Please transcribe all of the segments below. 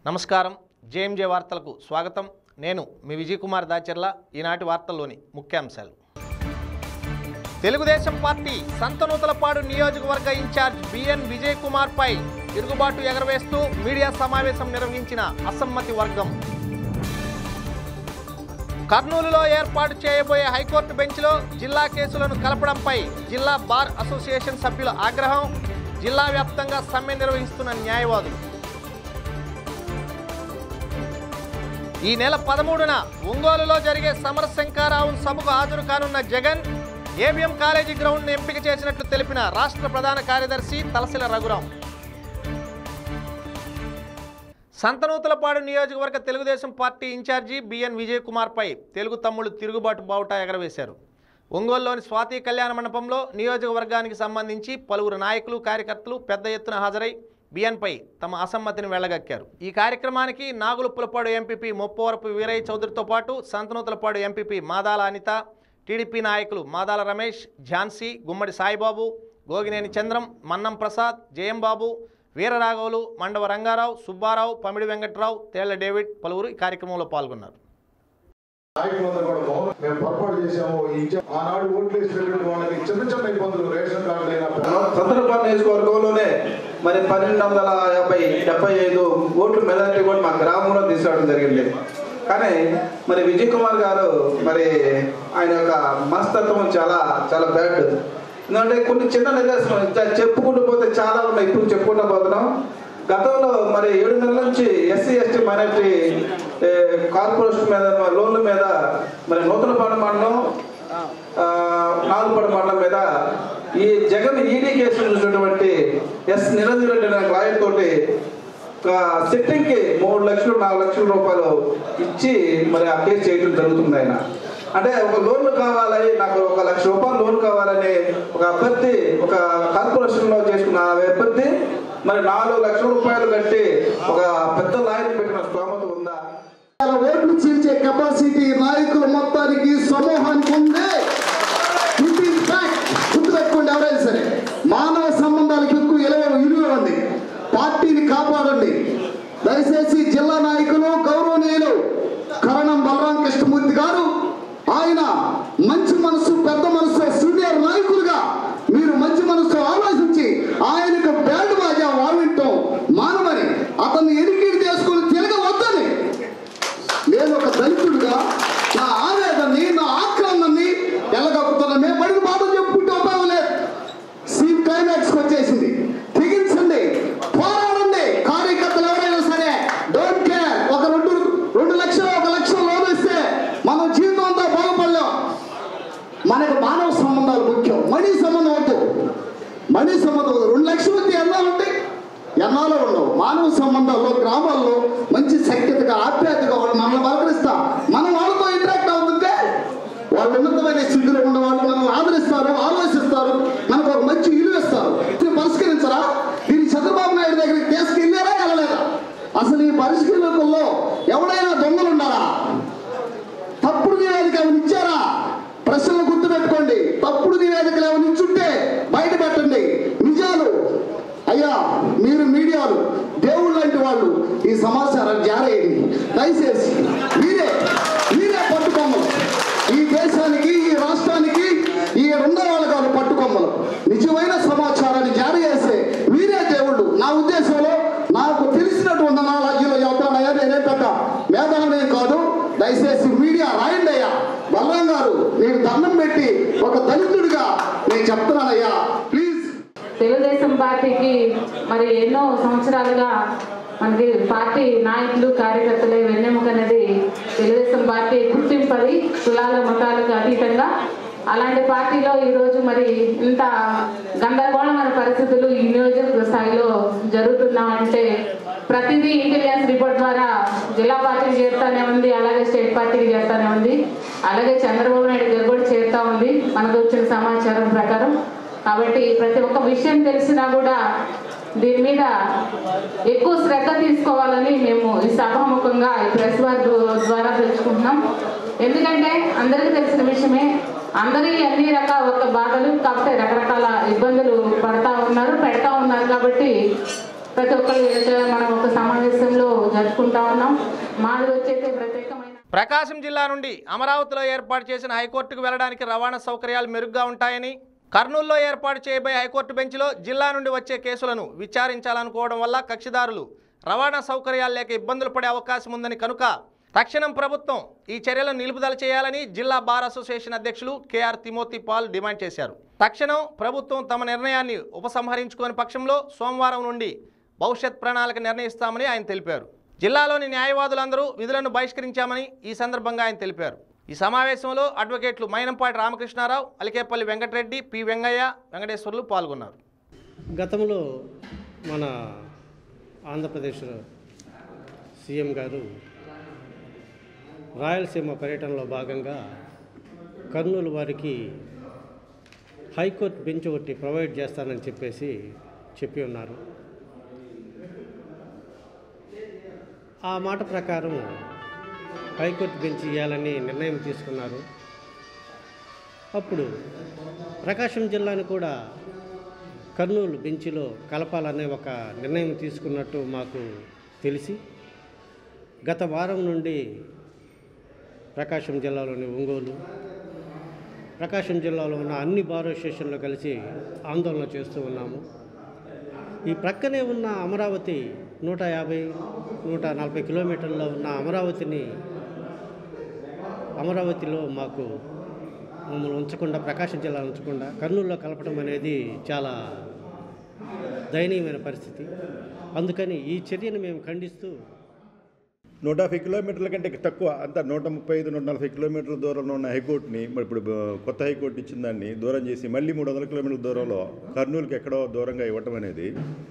నమస్కారం జేఎంజే వార్తలకు స్వాగతం నేను మీ విజయ్ కుమార్ దాచర్ల ఈనాటి వార్తల్లోని ముఖ్యాంశాలు తెలుగుదేశం పార్టీ సంతనూతలపాడు నియోజకవర్గ ఇన్ఛార్జ్ బిఎన్ విజయ్ కుమార్ పై తిరుగుబాటు ఎగరవేస్తూ మీడియా సమావేశం నిర్వహించిన అసమ్మతి వర్గం కర్నూలులో ఏర్పాటు చేయబోయే హైకోర్టు బెంచ్లో జిల్లా కేసులను కలపడంపై జిల్లా బార్ అసోసియేషన్ సభ్యుల ఆగ్రహం జిల్లా వ్యాప్తంగా సమ్మె నిర్వహిస్తున్న న్యాయవాదులు ఈ నెల పదమూడున ఒంగోలులో జరిగే సమరశంకారావు సభకు హాజరు కానున్న జగన్ ఏబిఎం కాలేజీ గ్రౌండ్ను ఎంపిక చేసినట్లు తెలిపిన రాష్ట్ర ప్రధాన కార్యదర్శి తలసిల రఘురాం సంతనూతలపాడు నియోజకవర్గ Telugu Desam party incharge B N Vijay కుమార్పై తెలుగు తమ్ముళ్ళు తిరుగుబాటు బావుట ఎగరవేశారు ఒంగోలులోని స్వాతి కళ్యాణ మండపంలో నియోజకవర్గానికి సంబంధించి పలువురు నాయకులు కార్యకర్తలు పెద్ద ఎత్తున హాజరై బిఎన్పై తమ అసమ్మతిని వెళ్లగక్కారు ఈ కార్యక్రమానికి నాగులుప్పులపాడు ఎంపీపీ మొప్పవరపు వీరయ్య చౌదరితో పాటు సంతనూతలపాడు ఎంపీపీ మాదాల అనిత టీడీపీ నాయకులు మాదాల రమేష్ ఝాన్సీ గుమ్మడి సాయిబాబు గోగినేని చంద్రం మన్నం ప్రసాద్ జయంబాబు వీరరాఘవులు మండవ రంగారావు సుబ్బారావు పమిడి వెంకట్రావు తేళ్ల డేవిడ్ పలువురు ఈ కార్యక్రమంలో పాల్గొన్నారు నాయకులందరూ కూడా మౌనం మేము పొరపాటు చేశాము ఈ ఇచ్చ- ఆనాడు ఓట్లు వేసినటువంటి వాళ్ళకి చిన్న చిన్న ఇబ్బందులు రేషన్ కార్డు లేనప్పుడు సంతనపాడు నియోజకవర్గంలోనే మరి పన్నెండు వందల యాభై డెబ్బై ఐదు ఓట్లు మెజార్టీ కూడా మా గ్రామంలో తీసుకురావడం జరిగింది కానీ మరి విజయ్ కుమార్ గారు మరి ఆయన యొక్క మనస్తత్వం చాలా చాలా బ్యాడ్ ఎందుకంటే కొన్ని చిన్న నిదర్శనం ఇంకా చెప్పుకుంటూ పోతే చాలా ఉన్నాయి ఇప్పుడు చెప్పుకుంటూ పోతున్నాం గతంలో మరి ఏడు నెలల నుంచి ఎస్సీ ఎస్టీ మైనారిటీ కార్పొరేషన్ మీద లోన్ల మీద మరి నూతనపాడు మండలం ఆ, నాలుగుపడ మండలం మీద ఈ జగన్ ఈడీ కేసులు చూసినటువంటి ఎస్ నిరంజన్ రెడ్డి అనే లాయర్ తోటి సిట్టింగ్ కి మూడు లక్షలు నాలుగు లక్షల రూపాయలు ఇచ్చి మరి ఆ కేసు చేయడం జరుగుతుంది ఆయన అంటే ఒక లోన్ కావాలి నాకు ఒక లక్ష రూపాయలు లోన్ కావాలని ఒక అభ్యర్థి ఒక కార్పొరేషన్ లో చేసుకున్న ఆ అభ్యర్థి మరి నాలుగు లక్షల రూపాయలు కట్టి ఒక పెద్ద లాయర్ పెట్టిన స్తోమత ఉందా వేల ఓట్లు చీల్చే కెపాసిటీ నాయకులు మొత్తానికి సమూహానికి ఉంది ఇట్ ఈస్ ఫ్యాక్ట్ గుర్తుపెట్టుకోండి ఎవరైనా సరే మానవ సంబంధాలకు ఎక్కువ విలువ విలువ ఉంది పార్టీని కాపాడండి దయచేసి జిల్లా నాయకులు గౌరవనీయులు కరణం బలరాం కృష్ణమూర్తి గారు ఆయన మంచి మనసు పెద్ద మనసు సీనియర్ నాయకులుగా మీరు మంచి మనసు ఆలోచించి ఆయనకు బ్యాండ్ బాజా వావింటం మానవని అతన్ని ఎరికిడి చేసుకుని తిరగవద్దని నేను ఒక దళితుడిగా నా ఆవేదనని నా ఆక్రమణని ఎల్లగొక్కుతున్నా మేము బడికి బాధలు చెప్పుకుంటే ఉపయోగం లేదు సీన్ క్లైమాక్స్ వచ్చేసింది తెగించండి పోరాడండి కార్యకర్తలు ఎవరైనా సరే డోంట్ కేర్ ఒక రెండు రెండు లక్షలు ఒక లక్ష లోన్ ఇస్తే మనం జీవితం అంతా బాగుపడలేం మనకు మానవ సంబంధాలు ముఖ్యం మనీ సంబంధం వద్దు మనీ సంబంధం వద్దు రెండు లక్షలు వద్దు ఎన్నాళ్ళు ఉంటాయి ఎన్నాళ్ళు ఉండవు మానవ సంబంధాల్లో గ్రామాల్లో మంచి సఖ్యతగా ఆప్యాయతగా వాళ్ళు మనల్ని పలకరిస్తా మనం వాళ్ళతో ఇంటరాక్ట్ అవుతుంటే వాళ్ళు ఉన్నతమైన స్థితిలో ఉన్న వాళ్ళు మనల్ని ఆదరిస్తారు ఆలోచిస్తారు మనకు ఒక మంచి విలువ ఇస్తారు దీన్ని పరిష్కరించరా దీన్ని చంద్రబాబు నాయుడు దగ్గరికి తీసుకెళ్ళారా వెళ్ళలేదా అసలు ఈ పరిష్కరణలో ఎవడైనా దొంగలు ఉన్నారా తప్పుడు నివేదిక ఏమైనా ఇచ్చారా ప్రశ్నలు గుర్తుపెట్టుకోండి తప్పుడు నివేదికలు ఏమైనా ఇచ్చుంటే బయట పెట్టండి నిజాలు అయ్యా మీరు మీడియాలు దేవుళ్ళు లాంటి వాళ్ళు ఈ సమాచారాన్ని జారేయండి దయచేసి మీరే మీరే పట్టుకొమ్మలు ఈ దేశానికి ఈ రాష్ట్రానికి ఈ రెండో వాళ్ళ కాదు పట్టుకొమ్మలు నిజమైన సమాచారాన్ని జారీ చేసే మీరే దేవుళ్ళు నా ఉద్దేశంలో నాకు తెలిసినటువంటి నాలజీలో చెప్తానయ్యా నేనే పెద్ద మేధావనే కాదు దయచేసి మీడియా రాయండి అయ్యా బలరాం గారు నేను దండం పెట్టి ఒక దళితుడిగా నేను చెప్తున్నానయ్యా ప్లీజ్ తెలుగుదేశం పార్టీకి మరి ఎన్నో సంవత్సరాలుగా మనకి పార్టీ నాయకులు కార్యకర్తలే వెన్నెముక అనేది తెలుగుదేశం పార్టీ గుర్తింపది కులాల మతాలకు అతీతంగా అలాంటి పార్టీలో ఈరోజు మరి ఇంత గందరగోళమైన పరిస్థితులు ఈ నియోజకవర్గ స్థాయిలో జరుగుతున్నామంటే ప్రతిదీ ఇంటెలిజెన్స్ రిపోర్ట్ ద్వారా జిల్లా పార్టీకి చేస్తానే ఉంది అలాగే స్టేట్ పార్టీకి చేస్తానే ఉంది అలాగే చంద్రబాబు నాయుడు గారు కూడా చేరుతా ఉంది మనకు వచ్చిన సమాచారం ప్రకారం కాబట్టి ప్రతి ఒక్క విషయం తెలిసినా కూడా దీని మీద ఎక్కువ శ్రద్ధ తీసుకోవాలని మేము ఈ సభాముఖంగా ఈ ప్రెస్ వార్ ద్వారా తెలుసుకుంటున్నాం ఎందుకంటే అందరికీ తెలిసిన విషయమే అందరికీ అన్ని రకాల ఒక బాధలు కాకపోతే రకరకాల ఇబ్బందులు పడతా ఉన్నారు పెడతా ఉన్నారు కాబట్టి ప్రతి ఒక్కరు ఈరోజు మనం ఒక సమావేశంలో జరుపుకుంటా ఉన్నాం మాది వచ్చేసి ప్రత్యేకమైన ప్రకాశం జిల్లా నుండి అమరావతిలో ఏర్పాటు చేసిన హైకోర్టుకు వెళ్లడానికి రవాణా సౌకర్యాలు మెరుగ్గా ఉంటాయని కర్నూలులో ఏర్పాటు చేయబోయే హైకోర్టు బెంచ్లో జిల్లా నుండి వచ్చే కేసులను విచారించాలనుకోవడం వల్ల కక్షిదారులు రవాణా సౌకర్యాలు లేక ఇబ్బందులు పడే అవకాశం ఉందని కనుక తక్షణం ప్రభుత్వం ఈ చర్యలను నిలుపుదల చేయాలని జిల్లా బార్ అసోసియేషన్ అధ్యక్షులు కేఆర్ తిమోతి పాల్ డిమాండ్ చేశారు తక్షణం ప్రభుత్వం తమ నిర్ణయాన్ని ఉపసంహరించుకోని పక్షంలో సోమవారం నుండి భవిష్యత్ ప్రణాళిక నిర్ణయిస్తామని ఆయన తెలిపారు జిల్లాలోని న్యాయవాదులందరూ విధులను బహిష్కరించామని ఈ సందర్భంగా ఆయన తెలిపారు ఈ సమావేశంలో అడ్వకేట్లు మైనంపాటి రామకృష్ణారావు అలికేపల్లి వెంకటరెడ్డి పి వెంగయ్య వెంకటేశ్వర్లు పాల్గొన్నారు గతంలో మన ఆంధ్రప్రదేశ్ సీఎం గారు రాయలసీమ పర్యటనలో భాగంగా కర్నూలు వారికి హైకోర్టు బెంచ్ ఒకటి ప్రొవైడ్ చేస్తానని చెప్పేసి చెప్పి ఉన్నారు ఆ మాట ప్రకారం హైకోర్టు బెంచ్ ఇవ్వాలని నిర్ణయం తీసుకున్నారు అప్పుడు ప్రకాశం జిల్లాను కూడా కర్నూలు బెంచ్లో కలపాలనే ఒక నిర్ణయం తీసుకున్నట్టు మాకు తెలిసి గత వారం నుండి ప్రకాశం జిల్లాలోని ఒంగోలు ప్రకాశం జిల్లాలో ఉన్న అన్ని బార్ స్టేషన్లు కలిసి ఆందోళన చేస్తూ ఉన్నాము ఈ ప్రక్కనే ఉన్న అమరావతి నూట యాభై నూట నలభై కిలోమీటర్లో ఉన్న అమరావతిని అమరావతిలో మాకు మమ్మల్ని ఉంచకుండా ప్రకాశం జిల్లా ఉంచకుండా కర్నూలులో కలపడం అనేది చాలా దయనీయమైన పరిస్థితి అందుకని ఈ చర్యను మేము ఖండిస్తూ నూట యాభై కిలోమీటర్ల కంటే తక్కువ అంత నూట ముప్పై ఐదు నూట నలభై కిలోమీటర్ల దూరంలో ఉన్న హైకోర్టుని మరి ఇప్పుడు బ- కొత్త హైకోర్టు ఇచ్చిన దాన్ని దూరం చేసి మళ్ళీ మూడు వందల కిలోమీటర్ల దూరంలో కర్నూలుకి ఎక్కడో దూరంగా ఇవ్వటం అనేది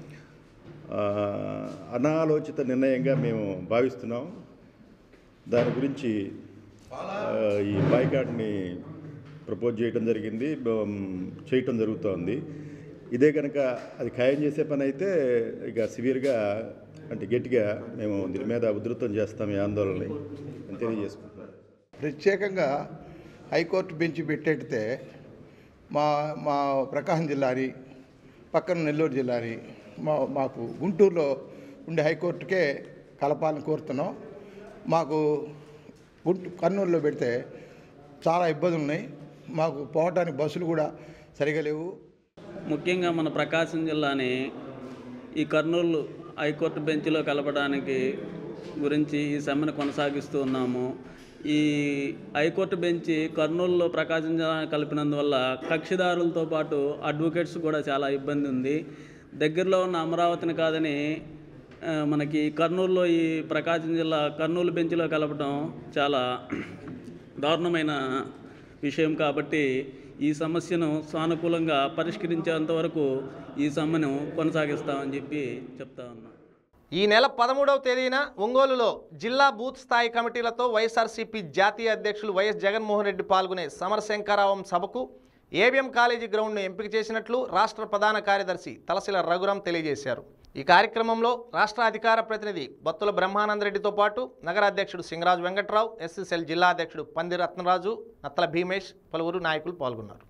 ఆ, అనాలోచిత నిర్ణయంగా మేము భావిస్తున్నాం దాని గురించి ఆ, ఈ బాయ్కాట్ని ప్రపోజ్ చేయటం జరిగింది బ- చేయటం జరుగుతోంది ఇదే కనుక అది ఖాయం చేసే పని అయితే ఇక సివియర్గా అంటే గట్టిగా మేము దీని మీద ఉధృతం చేస్తాం ఈ ఆందోళనని అని తెలియజేసుకుంటున్నాం ప్రత్యేకంగా హైకోర్టు బెంచ్ పెట్టేటితే మా మా ప్రకాశం జిల్లాని పక్కన నెల్లూరు జిల్లాని మా మాకు గుంటూరులో ఉండే హైకోర్టుకే కలపాలని కోరుతున్నాం మాకు గుంటూ కర్నూలులో పెడితే చాలా ఇబ్బందులు ఉన్నాయి మాకు పోవటానికి బస్సులు కూడా సరిగా లేవు ముఖ్యంగా మన ప్రకాశం జిల్లాని ఈ కర్నూలు హైకోర్టు బెంచ్లో కలపడానికి గురించి ఈ సమ్మెను కొనసాగిస్తూ ఉన్నాము ఈ హైకోర్టు బెంచ్ కర్నూలులో ప్రకాశం జిల్లా కలిపినందువల్ల కక్షిదారులతో పాటు అడ్వకేట్స్ కూడా చాలా ఇబ్బంది ఉంది దగ్గరలో ఉన్న అమరావతిని కాదని ఆ, మనకి కర్నూలులో ఈ ప్రకాశం జిల్లా కర్నూలు బెంచ్లో కలపడం చాలా దారుణమైన విషయం కాబట్టి ఈ సమస్యను సానుకూలంగా పరిష్కరించేంత వరకు ఈ సమ్మెను కొనసాగిస్తామని చెప్పి చెప్తా ఉన్నాం ఈ నెల పదమూడవ తేదీన ఒంగోలులో జిల్లా బూత్ స్థాయి కమిటీలతో వైఎస్ఆర్సీపీ జాతీయ అధ్యక్షులు వైఎస్ జగన్మోహన్ రెడ్డి పాల్గొనే సమరశంకరావం సభకు ఏబిఎం కాలేజీ గ్రౌండ్ను ఎంపిక చేసినట్లు రాష్ట్ర ప్రధాన కార్యదర్శి తలసిల రఘురాం తెలియజేశారు ఈ కార్యక్రమంలో రాష్ట్ర అధికార ప్రతినిధి బత్తుల బ్రహ్మానందరెడ్డితో పాటు నగర అధ్యక్షుడు సింగరాజు వెంకట్రావు ఎస్ఎస్ఎల్ జిల్లా అధ్యక్షుడు పంది రత్నరాజు నత్తల భీమేష్ పలువురు నాయకులు పాల్గొన్నారు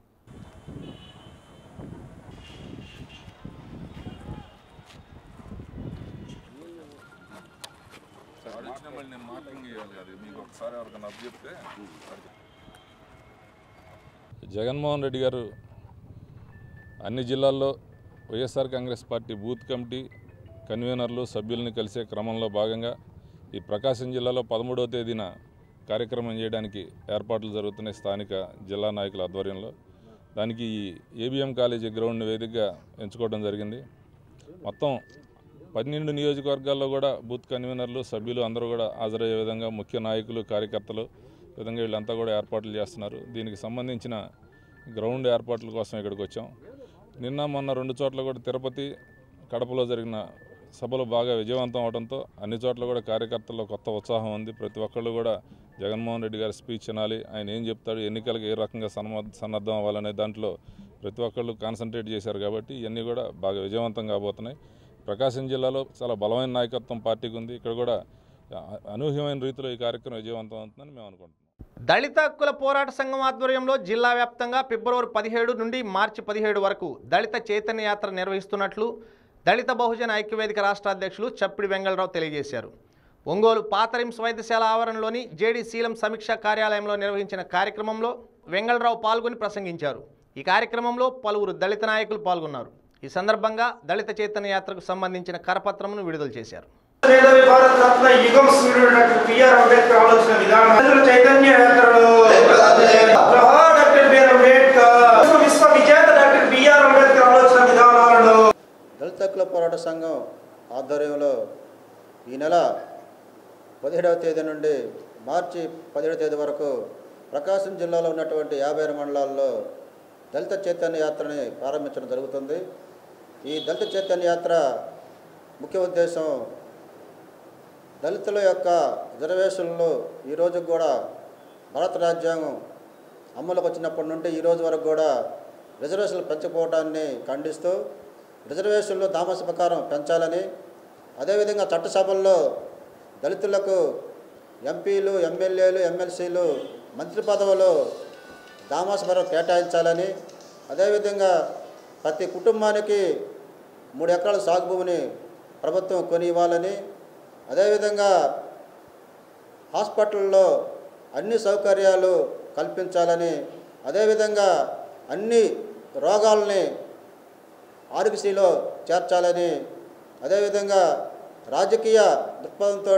జగన్మోహన్ రెడ్డి గారు అన్ని జిల్లాల్లో Y S R Congress party booth committee కన్వీనర్లు సభ్యుల్ని కలిసే క్రమంలో భాగంగా ఈ ప్రకాశం జిల్లాలో పదమూడవ తేదీన కార్యక్రమం చేయడానికి ఏర్పాట్లు జరుగుతున్నాయి స్థానిక జిల్లా నాయకుల ఆధ్వర్యంలో దానికి ఈ ఏబిఎం కాలేజీ గ్రౌండ్ వేదికగా ఎంచుకోవడం జరిగింది మొత్తం పన్నెండు నియోజకవర్గాల్లో కూడా బూత్ కన్వీనర్లు సభ్యులు అందరూ కూడా హాజరయ్యే విధంగా ముఖ్య నాయకులు కార్యకర్తలు ఈ విధంగా వీళ్ళంతా కూడా ఏర్పాట్లు చేస్తున్నారు దీనికి సంబంధించిన గ్రౌండ్ ఏర్పాట్ల కోసం ఇక్కడికి వచ్చాం నిన్న మొన్న రెండు చోట్ల కూడా తిరుపతి కడపలో జరిగిన సభలు బాగా విజయవంతం అవడంతో అన్ని చోట్ల కూడా కార్యకర్తల్లో కొత్త ఉత్సాహం ఉంది ప్రతి ఒక్కళ్ళు కూడా జగన్మోహన్ రెడ్డి గారి స్పీచ్ వినాలి ఆయన ఏం చెప్తాడు ఎన్నికలకు ఏ రకంగా సన్మ సన్నద్ధం అవ్వాలనే దాంట్లో ప్రతి ఒక్కళ్ళు కాన్సన్ట్రేట్ చేశారు కాబట్టి ఇవన్నీ కూడా బాగా విజయవంతం కాబోతున్నాయి ప్రకాశం జిల్లాలో చాలా బలమైన నాయకత్వం పార్టీకి ఉంది ఇక్కడ కూడా అ- అనూహ్యమైన రీతిలో ఈ కార్యక్రమం విజయవంతం అవుతుందని మేము అనుకుంటున్నాం దళిత హక్కుల పోరాట సంఘం ఆధ్వర్యంలో జిల్లా వ్యాప్తంగా ఫిబ్రవరి పదిహేడు నుండి మార్చి పదిహేడు వరకు దళిత చైతన్య యాత్ర నిర్వహిస్తున్నట్లు దళిత బహుజన ఐక్యవేదిక రాష్ట్ర అధ్యక్షులు చప్పిడి వెంగళరావు తెలియజేశారు ఒంగోలు పాతరిమ్స్ వైద్యశాల ఆవరణలోని జేడీ శీలం సమీక్షా కార్యాలయంలో నిర్వహించిన కార్యక్రమంలో వెంగళరావు పాల్గొని ప్రసంగించారు ఈ కార్యక్రమంలో పలువురు దళిత నాయకులు పాల్గొన్నారు ఈ సందర్భంగా దళిత చైతన్య యాత్రకు సంబంధించిన కరపత్రమును విడుదల చేశారు మేధావి భారత రత్న యుగం సూర్యుడు డాక్టర్ బిఆర్ అంబేద్కర్ ఆలోచన విధానం దళితుల చైతన్య యాత్రలో జవహర్ డాక్టర్ బిఆర్ అంబేద్కర్ విశ్వ విజేత డాక్టర్ బిఆర్ అంబేద్కర్ ఆలోచన విధానాలలో దళిత హక్కుల పోరాట సంఘం ఆధ్వర్యంలో ఈ నెల పదిహేడవ తేదీ నుండి మార్చి పదిహేడవ తేదీ వరకు ప్రకాశం జిల్లాలో ఉన్నటువంటి యాభై ఆరు మండలాల్లో దళిత చైతన్య యాత్రని ప్రారంభించడం జరుగుతుంది ఈ దళిత చైతన్య యాత్ర ముఖ్య ఉద్దేశం దళితుల యొక్క రిజర్వేషన్లు ఈ రోజు కూడా భారత రాజ్యాంగం అమలుకు వచ్చినప్పటి నుండి ఈ రోజు వరకు కూడా రిజర్వేషన్లు పెంచకపోవడాన్ని ఖండిస్తూ రిజర్వేషన్లు దామస ప్రకారం పెంచాలని అదేవిధంగా చట్టసభల్లో దళితులకు ఎంపీలు ఎమ్మెల్యేలు ఎమ్మెల్సీలు మంత్రి పదవులు దామాస ప్రకారం కేటాయించాలని అదేవిధంగా ప్రతి కుటుంబానికి మూడు ఎకరాల సాగు భూమిని ప్రభుత్వం కొని ఇవ్వాలని అదేవిధంగా హాస్పిటల్లో అన్ని సౌకర్యాలు కల్పించాలని అదేవిధంగా అన్ని రోగాల్ని ఆరోగ్యశ్రీలో చేర్చాలని అదేవిధంగా రాజకీయ దృక్పథంతో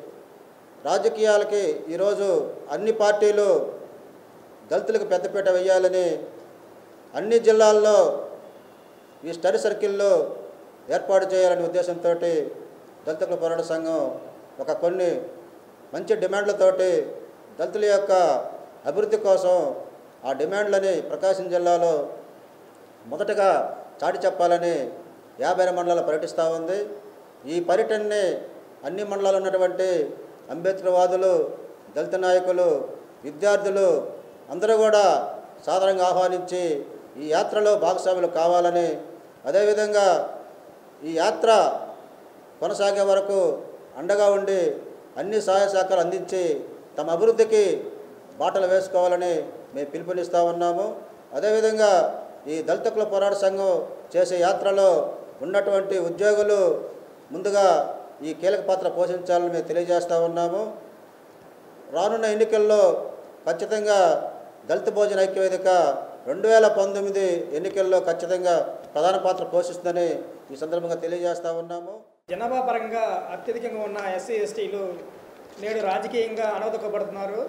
రాజకీయాలకి ఈరోజు అన్ని పార్టీలు దళితులకు పెద్దపీట వేయాలని అన్ని జిల్లాల్లో ఈ స్టడీ సర్కిల్లో ఏర్పాటు చేయాలనే ఉద్దేశంతో దళితుల పోరాట సంఘం ఒక కొన్ని మంచి డిమాండ్లతోటి దళితుల యొక్క అభివృద్ధి కోసం ఆ డిమాండ్లని ప్రకాశం జిల్లాలో మొదటగా చాటి చెప్పాలని యాభై మండలాలు పర్యటిస్తూ ఉంది ఈ పర్యటనని అన్ని మండలాలు ఉన్నటువంటి అంబేద్కర్ వాదులు దళిత నాయకులు విద్యార్థులు అందరూ కూడా సాధారణంగా ఆహ్వానించి ఈ యాత్రలో భాగస్వాములు కావాలని అదేవిధంగా ఈ యాత్ర కొనసాగే వరకు అండగా ఉండి అన్ని సహాయ సహకారాలు అందించి తమ అభివృద్ధికి బాటలు వేసుకోవాలని మేము పిలుపునిస్తూ ఉన్నాము అదేవిధంగా ఈ దళిత కుల పోరాట సంఘం చేసే యాత్రలో ఉన్నటువంటి ఉద్యోగులు ముందుగా ఈ కీలక పాత్ర పోషించాలని మేము తెలియజేస్తూ ఉన్నాము రానున్న ఎన్నికల్లో ఖచ్చితంగా దళిత భోజన ఐక్యవేదిక రెండు వేల పంతొమ్మిది ఎన్నికల్లో ఖచ్చితంగా ప్రధాన పాత్ర పోషిస్తుందని ఈ సందర్భంగా తెలియజేస్తూ ఉన్నాము జనాభా పరంగా అత్యధికంగా ఉన్న ఎస్సీ ఎస్టీలు నేడు రాజకీయంగా అనవదొక్కబడుతున్నారు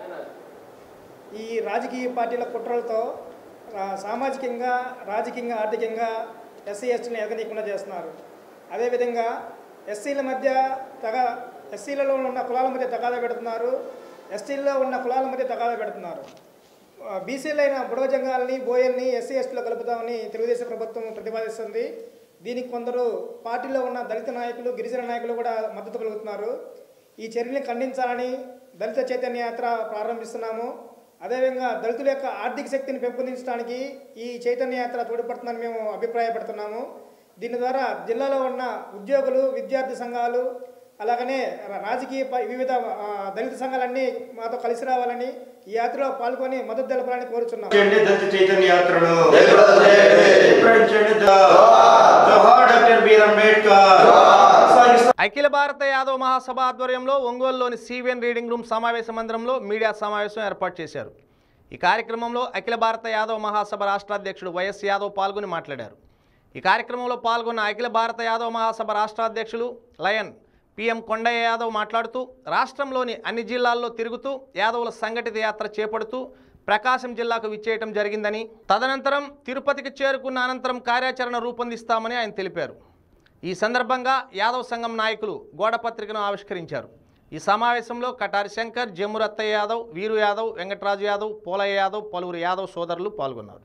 ఈ రాజకీయ పార్టీల కుట్రలతో ఆ, సామాజికంగా రాజకీయంగా ఆర్థికంగా ఎస్సీ ఎస్టీని ఎదగనీయకుండా చేస్తున్నారు అదేవిధంగా ఎస్సీల మధ్య తగ ఎస్సీలలో ఉన్న కులాల మధ్య తగాదా పెడుతున్నారు ఎస్టీల్లో ఉన్న కులాల మధ్య తగాదా పెడుతున్నారు ఆ, బీసీలైన బుడగ జంగాల్ని బోయల్ని ఎస్సీ ఎస్టీలో కలుపుతామని తెలుగుదేశం ప్రభుత్వం ప్రతిపాదిస్తుంది దీనికి కొందరు పార్టీలో ఉన్న దళిత నాయకులు గిరిజన నాయకులు కూడా మద్దతు పలుకుతున్నారు ఈ చర్యని ఖండించాలని దళిత చైతన్య యాత్ర ప్రారంభిస్తున్నాము అదేవిధంగా దళితుల యొక్క ఆర్థిక శక్తిని పెంపొందించడానికి ఈ చైతన్య యాత్ర తోడ్పడుతుందని మేము అభిప్రాయపడుతున్నాము దీని ద్వారా జిల్లాలో ఉన్న ఉద్యోగులు విద్యార్థి సంఘాలు అలాగనే రా- రాజకీయ ప- వివిధ ఆ, దళిత సంఘాలన్నీ మాతో కలిసి రావాలని ఈ యాత్రలో పాల్గొని మద్దతు తెలపాలని కోరుచున్నాం దళిత చైతన్య యాత్రను విప్లవించండి. జోహార్ డాక్టర్ బిఆర్ అంబేద్కర్ అఖిల భారత యాదవ్ మహాసభ ఆధ్వర్యంలో ఒంగోలులోని సివిఎన్ రీడింగ్ రూమ్ సమావేశ మందిరంలో మీడియా సమావేశం ఏర్పాటు చేశారు ఈ కార్యక్రమంలో అఖిల భారత యాదవ్ మహాసభ రాష్ట్ర అధ్యక్షుడు వైఎస్ యాదవ్ పాల్గొని మాట్లాడారు ఈ కార్యక్రమంలో పాల్గొన్న అఖిల భారత యాదవ్ మహాసభ రాష్ట్ర అధ్యక్షులు లయన్ పిఎం కొండయ్య యాదవ్ మాట్లాడుతూ రాష్ట్రంలోని అన్ని జిల్లాల్లో తిరుగుతూ యాదవుల సంఘటిత యాత్ర చేపడుతూ ప్రకాశం జిల్లాకు విచ్చేయటం జరిగిందని తదనంతరం తిరుపతికి చేరుకున్న అనంతరం కార్యాచరణ రూపొందిస్తామని ఆయన తెలిపారు ఈ సందర్భంగా యాదవ్ సంఘం నాయకులు గోడపత్రికను ఆవిష్కరించారు ఈ సమావేశంలో కటారి శంకర్ జమ్మురత్తయ్య యాదవ్ వీరు యాదవ్ వెంకటరాజు యాదవ్ పోలయ్య యాదవ్ పలువురు యాదవ్ సోదరులు పాల్గొన్నారు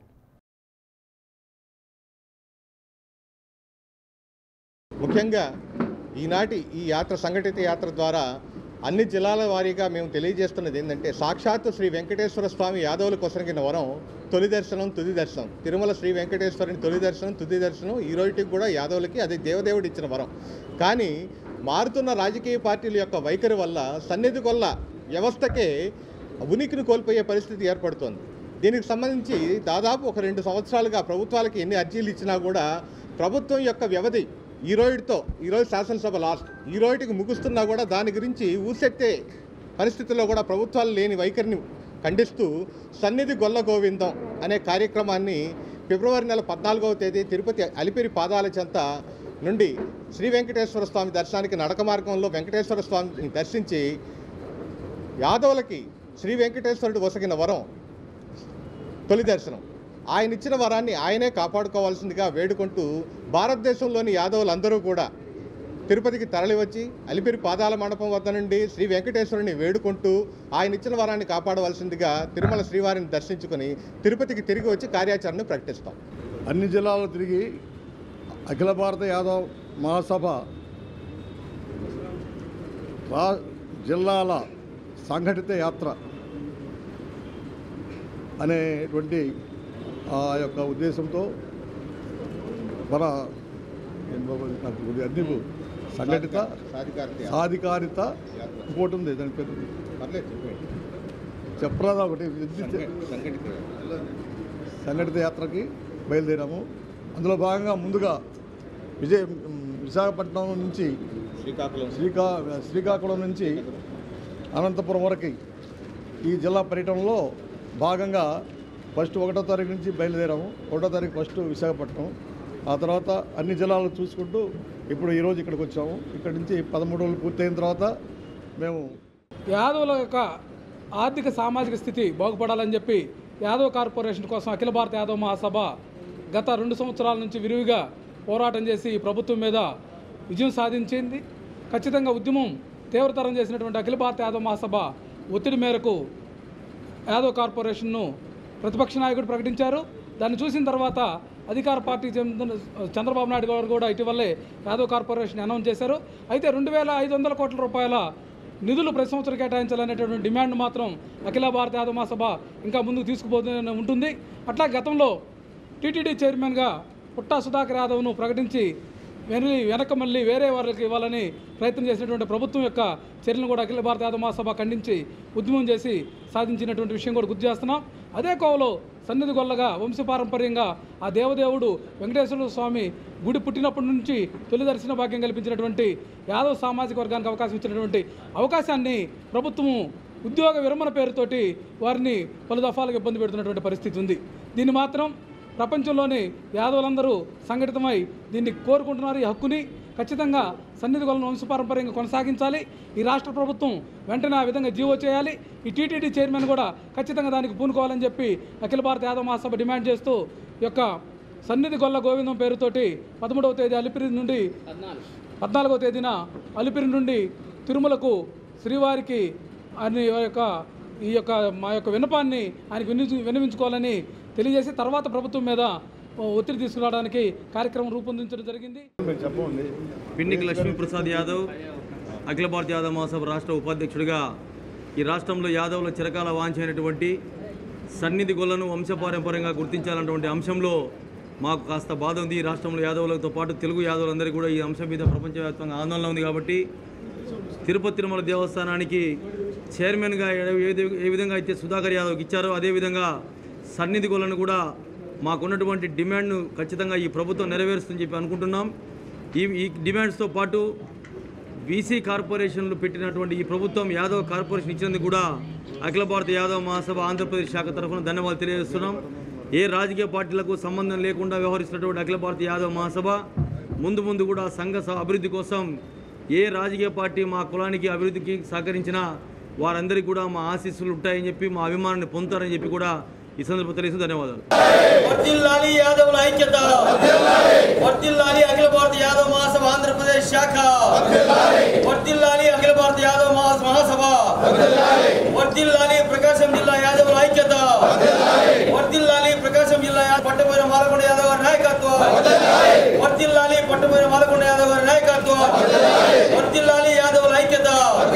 ముఖ్యంగా ఈనాటి ఈ యాత్ర సంఘటిత యాత్ర ద్వారా అన్ని జిల్లాల వారీగా మేము తెలియజేస్తున్నది ఏంటంటే సాక్షాత్తు శ్రీ వెంకటేశ్వర స్వామి యాదవుల కొసరిగిన వరం తొలి దర్శనం తుది దర్శనం తిరుమల శ్రీ వెంకటేశ్వరుని తొలి దర్శనం తుది దర్శనం ఈ రోజుకి కూడా యాదవులకి అది దేవదేవుడు ఇచ్చిన వరం కానీ మారుతున్న రాజకీయ పార్టీల యొక్క వైఖరి వల్ల సన్నిధి కొల్ల వ్యవస్థకే ఉనికిని కోల్పోయే పరిస్థితి ఏర్పడుతోంది దీనికి సంబంధించి దాదాపు ఒక రెండు సంవత్సరాలుగా ప్రభుత్వాలకి ఎన్ని అర్జీలు ఇచ్చినా కూడా ప్రభుత్వం యొక్క వ్యవధి ఈ రోజుతో ఈరోజు శాసనసభ లాస్ట్ ఈ రోజుకి ముగుస్తున్నా కూడా దాని గురించి ఊసెత్తే పరిస్థితుల్లో కూడా ప్రభుత్వాలు లేని వైఖరిని ఖండిస్తూ సన్నిధి గొల్ల గోవిందం అనే కార్యక్రమాన్ని ఫిబ్రవరి నెల పద్నాలుగవ తేదీ తిరుపతి అలిపిరి పాదాల చెంత నుండి శ్రీ వెంకటేశ్వర స్వామి దర్శనానికి నడక మార్గంలో వెంకటేశ్వర స్వామిని దర్శించి యాదవులకి శ్రీ వెంకటేశ్వరుడు వసగిన వరం తొలి దర్శనం ఆయన ఇచ్చిన వరాన్ని ఆయనే కాపాడుకోవాల్సిందిగా వేడుకుంటూ భారతదేశంలోని యాదవులందరూ కూడా తిరుపతికి తరలివచ్చి అలిపిరి పాదాల మండపం వద్ద నుండి శ్రీ వెంకటేశ్వరుని వేడుకుంటూ ఆయన ఇచ్చిన వరాన్ని కాపాడవలసిందిగా తిరుమల శ్రీవారిని దర్శించుకొని తిరుపతికి తిరిగి వచ్చి కార్యాచరణను ప్రకటిస్తాం అన్ని జిల్లాలు తిరిగి అఖిల భారత యాదవ్ మహాసభ రా జిల్లాల సంఘటిత యాత్ర అనేటువంటి ఆ యొక్క ఉద్దేశంతో మన ఏం బాబు అది నాకు కొద్దిగా అన్ని సంఘటిత సాధికారిత సాధికారిత ఇంకోటి ఉంది దాని పేరు చెప్పరాదా ఒకటి సంఘటిత సంఘటిత యాత్రకి బయలుదేరాము అందులో భాగంగా ముందుగా విజయ విశాఖపట్నం నుంచి శ్రీకాకుళం శ్రీకా శ్రీకాకుళం నుంచి అనంతపురం వరకు ఈ జిల్లా పర్యటనలో భాగంగా ఫస్ట్ ఒకటో తారీఖు నుంచి బయలుదేరాము ఒకటో తారీఖు ఫస్ట్ విశాఖపట్నం ఆ తర్వాత అన్ని జిల్లాలు చూసుకుంటూ ఇప్పుడు ఈరోజు ఇక్కడికి వచ్చాము ఇక్కడి నుంచి పదమూడు రోజులు పూర్తయిన తర్వాత మేము యాదవుల యొక్క ఆర్థిక సామాజిక స్థితి బాగుపడాలని చెప్పి యాదవ్ కార్పొరేషన్ కోసం అఖిల భారత యాదవ్ మహాసభ గత రెండు సంవత్సరాల నుంచి విరివిగా పోరాటం చేసి ఈ ప్రభుత్వం మీద విజయం సాధించింది ఖచ్చితంగా ఉద్యమం తీవ్రతరం చేసినటువంటి అఖిల భారత యాదవ్ మహాసభ ఒత్తిడి మేరకు యాదవ్ కార్పొరేషన్ను ప్రతిపక్ష నాయకుడు ప్రకటించారు దాన్ని చూసిన తర్వాత అధికార పార్టీ చెందిన చంద్రబాబు నాయుడు గారు కూడా ఇటీవలే యాదవ్ కార్పొరేషన్ అనౌన్స్ చేశారు అయితే రెండు వేల ఐదు వందల కోట్ల రూపాయల నిధులు ప్రతి సంవత్సరం కేటాయించాలనేటువంటి డిమాండ్ మాత్రం అఖిల భారత యాదవ్ మహాసభ ఇంకా ముందుకు తీసుకుపోతూనే ఉంటుంది అట్లా గతంలో టీటీడీ చైర్మన్గా పుట్టా సుధాకర్ యాదవ్ను ప్రకటించి వెనలి వెనక మళ్ళీ వేరే వారికి ఇవ్వాలని ప్రయత్నం చేసినటువంటి ప్రభుత్వం యొక్క చర్యలను కూడా అఖిల భారత యాదవ మహాసభ ఖండించి ఉద్యమం చేసి సాధించినటువంటి విషయం కూడా గుర్తు చేస్తున్నాం అదే కోవలో సన్నిధి గొల్లగా వంశపారంపర్యంగా ఆ దేవదేవుడు వెంకటేశ్వర స్వామి గుడి పుట్టినప్పటి నుంచి తొలి దర్శన భాగ్యం కల్పించినటువంటి యాదవ్ సామాజిక వర్గానికి అవకాశం ఇచ్చినటువంటి అవకాశాన్ని ప్రభుత్వము ఉద్యోగ విరమణ పేరుతోటి వారిని పలు దఫాలుగా ఇబ్బంది పెడుతున్నటువంటి పరిస్థితి ఉంది దీన్ని మాత్రం ప్రపంచంలోని యాదవులందరూ సంఘటితమై దీన్ని కోరుకుంటున్నారు ఈ హక్కుని ఖచ్చితంగా సన్నిధి గొలను వంశపారంపర్యంగా కొనసాగించాలి ఈ రాష్ట్ర ప్రభుత్వం వెంటనే ఆ విధంగా జీవో చేయాలి ఈ టీటీడీ చైర్మన్ కూడా ఖచ్చితంగా దానికి పూనుకోవాలని చెప్పి అఖిల భారత యాదవ మహాసభ డిమాండ్ చేస్తూ ఈ యొక్క సన్నిధి గొల్ల గోవిందం పేరుతోటి పదమూడవ తేదీ అలిపిరి నుండి పద్నాలుగవ తేదీన అలిపిరి నుండి తిరుమలకు శ్రీవారికి ఆయన యొక్క ఈ యొక్క మా యొక్క విన్నపాన్ని ఆయనకు విని విన్నవించుకోవాలని తెలియజేసి తర్వాత ప్రభుత్వం మీద ఒత్తిడి తీసుకురావడానికి కార్యక్రమం రూపొందించడం జరిగింది మేము చెప్పండి పిండికి లక్ష్మీప్రసాద్ యాదవ్ అఖిల భారత యాదవ్ మహాసభ రాష్ట్ర ఉపాధ్యక్షుడిగా ఈ రాష్ట్రంలో యాదవుల చిరకాల వాంఛైనటువంటి సన్నిధి గొల్లను వంశపారంపర్యంగా గుర్తించాలన్నటువంటి అంశంలో మాకు కాస్త బాధ ఉంది ఈ రాష్ట్రంలో యాదవులతో పాటు తెలుగు యాదవులందరికీ కూడా ఈ అంశం మీద ప్రపంచవ్యాప్తంగా ఆందోళన ఉంది కాబట్టి తిరుపతి తిరుమల దేవస్థానానికి చైర్మన్గా ఏ ఏ విధంగా అయితే సుధాకర్ యాదవ్కి ఇచ్చారో అదేవిధంగా సన్నిధి గొల్లను కూడా మాకున్నటువంటి డిమాండ్ను ఖచ్చితంగా ఈ ప్రభుత్వం నెరవేరుస్తుందని చెప్పి అనుకుంటున్నాం ఈ ఈ డిమాండ్స్తో పాటు బీసీ కార్పొరేషన్లు పెట్టినటువంటి ఈ ప్రభుత్వం యాదవ్ కార్పొరేషన్ ఇచ్చినందుకు కూడా అఖిల భారత యాదవ్ మహాసభ ఆంధ్రప్రదేశ్ శాఖ తరఫున ధన్యవాదాలు తెలియజేస్తున్నాం ఏ రాజకీయ పార్టీలకు సంబంధం లేకుండా వ్యవహరిస్తున్నటువంటి అఖిల భారత యాదవ్ మహాసభ ముందు ముందు కూడా సంఘ స- అభివృద్ధి కోసం ఏ రాజకీయ పార్టీ మా కులానికి అభివృద్ధికి సహకరించినా వారందరికీ కూడా మా ఆశీస్సులు ఉంటాయని చెప్పి మా అభిమానాన్ని పొందుతారని చెప్పి కూడా ఈ సందర్భంగా తెలియజేస్తూ ధన్యవాదాలు వర్ధిల్లాలి యాదవుల ఐక్యత వర్ధిల్లాలి అఖిల భారత యాదవ్ మహాసభ ఆంధ్రప్రదేశ్ శాఖ వర్ధిల్లాలి అఖిల భారత యాదవ్ మహా- మహాసభ వర్ధిల్లాలి ప్రకాశం జిల్లా యాదవుల ఐక్యత వర్ధిల్లాలి ప్రకాశం జిల్లా యా- పట్టబోయిన మాలకొండ యాదవ్ గారి నాయకత్వం వర్ధిల్లాలి పట్టబోయిన మాలకొండ యాదవ్ గారి నాయకత్వం వర్ధిల్లాలి యాదవుల ఐక్యత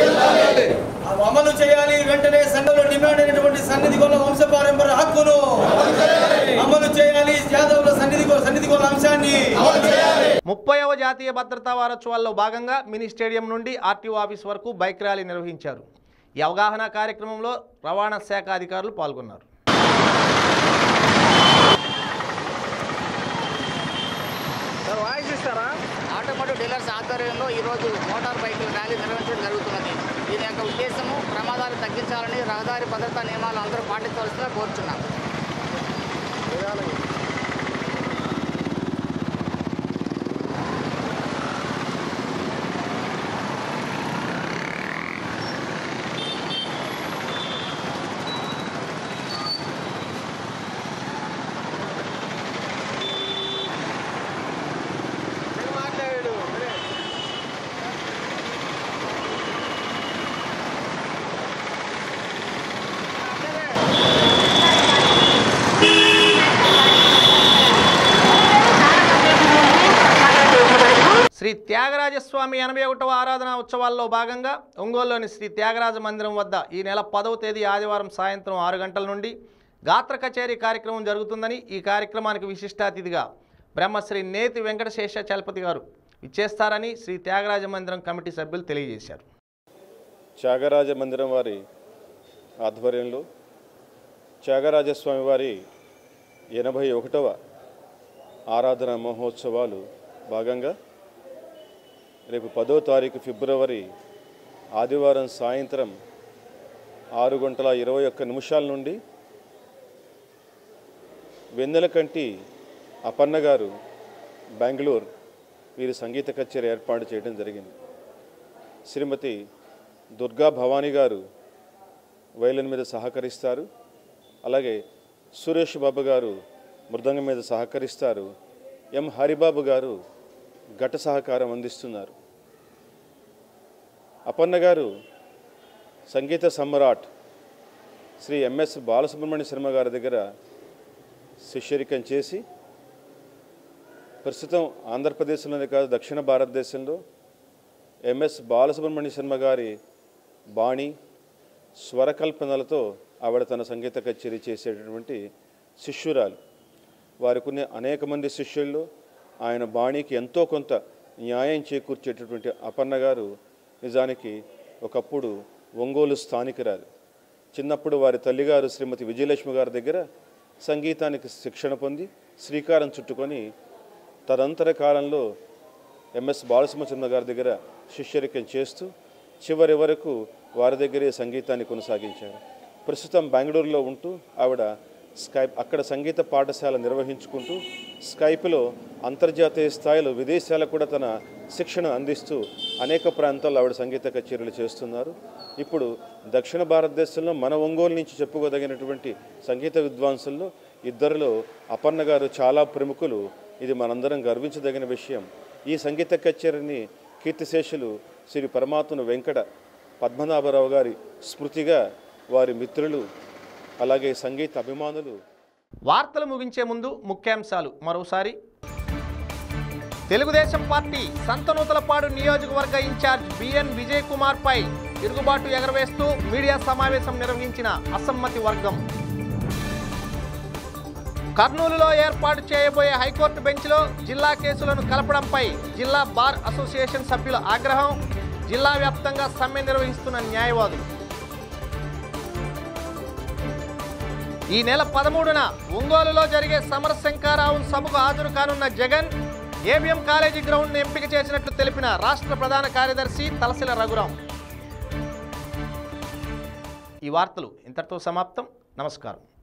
అమలు చేయాలి వెంటనే సంఘంలో డిమాండ్ అయినటువంటి సన్నిధి కొల వంశపారంపర్య హక్కును అమలు చేయాలి యాదవుల సన్నిధి కొల సన్నిధి కొల అంశాన్ని ముప్పైవ జాతీయ భద్రతా వారోత్సవాల్లో భాగంగా మినీ స్టేడియం నుండి ఆర్టీఓ ఆఫీస్ వరకు బైక్ ర్యాలీ నిర్వహించారు ఈ అవగాహన కార్యక్రమంలో రవాణా శాఖ అధికారులు పాల్గొన్నారు చేస్తారా ఆటోమోటివ్ డీలర్స్ ఆధ్వర్యంలో ఈరోజు మోటార్ బైకుల ర్యాలీ నిర్వహించడం జరుగుతున్నది దీని యొక్క ఉద్దేశము ప్రమాదాలు తగ్గించాలని రహదారి భద్రతా నియమాలు అందరూ పాటించవలసిందిగా కోరుచున్నాం శ్రీ త్యాగరాజస్వామి ఎనభై ఒకటవ ఆరాధన ఉత్సవాల్లో భాగంగా ఒంగోలులోని శ్రీ త్యాగరాజ మందిరం వద్ద ఈ నెల పదవ తేదీ ఆదివారం సాయంత్రం ఆరు గంటల నుండి గాత్ర కచేరీ కార్యక్రమం జరుగుతుందని ఈ కార్యక్రమానికి విశిష్ట అతిథిగా బ్రహ్మశ్రీ నేతి వెంకటశేష చలపతి గారు ఇచ్చేస్తారని శ్రీ త్యాగరాజ మందిరం కమిటీ సభ్యులు తెలియజేశారు త్యాగరాజ మందిరం వారి ఆధ్వర్యంలో త్యాగరాజస్వామి వారి ఎనభై ఒకటవ ఆరాధన మహోత్సవాలు భాగంగా రేపు పదో తారీఖు ఫిబ్రవరి ఆదివారం సాయంత్రం ఆరు గంటల ఇరవై ఒక్క నిమిషాల నుండి వెన్నెలకంటి అపన్న గారు బెంగళూరు వీరి సంగీత కచేరీ ఏర్పాటు చేయడం జరిగింది శ్రీమతి దుర్గా భవానీ గారు వైలిన్ మీద సహకరిస్తారు అలాగే సురేష్ బాబు గారు మృదంగం మీద సహకరిస్తారు ఎం హరిబాబు గారు ఘట సహకారం అందిస్తున్నారు అపన్న గారు సంగీత సమ్రాట్ శ్రీ ఎంఎస్ బాలసుబ్రహ్మణ్య శర్మ గారి దగ్గర శిష్యరికం చేసి ప్రస్తుతం ఆంధ్రప్రదేశ్లోనే కాదు దక్షిణ భారతదేశంలో ఎంఎస్ బాలసుబ్రహ్మణ్య శర్మ గారి బాణి స్వరకల్పనలతో ఆవిడ తన సంగీత కచేరీ చేసేటటువంటి శిష్యురాలు వారికి ఉన్న అనేక మంది శిష్యుల్లో ఆయన బాణీకి ఎంతో కొంత న్యాయం చేకూర్చేటటువంటి అపన్న గారు నిజానికి ఒకప్పుడు ఒంగోలు స్థానికురాలు చిన్నప్పుడు వారి తల్లిగారు శ్రీమతి విజయలక్ష్మి గారి దగ్గర సంగీతానికి శిక్షణ పొంది శ్రీకారం చుట్టుకొని తదంతర కాలంలో ఎంఎస్ బాలసుమచంద్ర గారి దగ్గర శిష్యరికం చేస్తూ చివరి వరకు వారి దగ్గరే సంగీతాన్ని కొనసాగించారు ప్రస్తుతం బెంగళూరులో ఉంటూ ఆవిడ స్కైప్ అక్కడ సంగీత పాఠశాల నిర్వహించుకుంటూ స్కైప్లో అంతర్జాతీయ స్థాయిలో విదేశాలకు కూడా తన శిక్షణ అందిస్తూ అనేక ప్రాంతాల్లో ఆవిడ సంగీత కచేరీలు చేస్తున్నారు ఇప్పుడు దక్షిణ భారతదేశంలో మన ఒంగోలు నుంచి చెప్పుకోదగినటువంటి సంగీత విద్వాంసుల్లో ఇద్దరిలో అపర్ణ గారు చాలా ప్రముఖులు ఇది మనందరం గర్వించదగిన విషయం ఈ సంగీత కచేరీని కీర్తిశేషులు శ్రీ పరమాత్మను వెంకట పద్మనాభరావు గారి స్మృతిగా వారి మిత్రులు అలాగే సంగీత అభిమానులు వార్తలు ముగించే ముందు ముఖ్యాంశాలు మరోసారి తెలుగుదేశం పార్టీ సంతనూతలపాడు నియోజకవర్గ ఇన్ఛార్జ్ బిఎన్ విజయ్ కుమార్ పై తిరుగుబాటు ఎగరవేస్తూ మీడియా సమావేశం నిర్వహించిన అసమ్మతి వర్గం కర్నూలులో ఏర్పాటు చేయబోయే హైకోర్టు బెంచ్లో జిల్లా కేసులను కలపడంపై జిల్లా బార్ అసోసియేషన్ సభ్యుల ఆగ్రహం జిల్లా వ్యాప్తంగా సమ్మె నిర్వహిస్తున్న న్యాయవాదులు ఈ నెల పదమూడున ఒంగోలులో జరిగే సమరశంకారావు సభకు హాజరు కానున్న జగన్ ఏబిఎం కాలేజీ గ్రౌండ్ను ఎంపిక చేసినట్లు తెలిపిన రాష్ట్ర ప్రధాన కార్యదర్శి తలసిల రఘురాం ఈ వార్తలు ఇంతటితో సమాప్తం నమస్కారం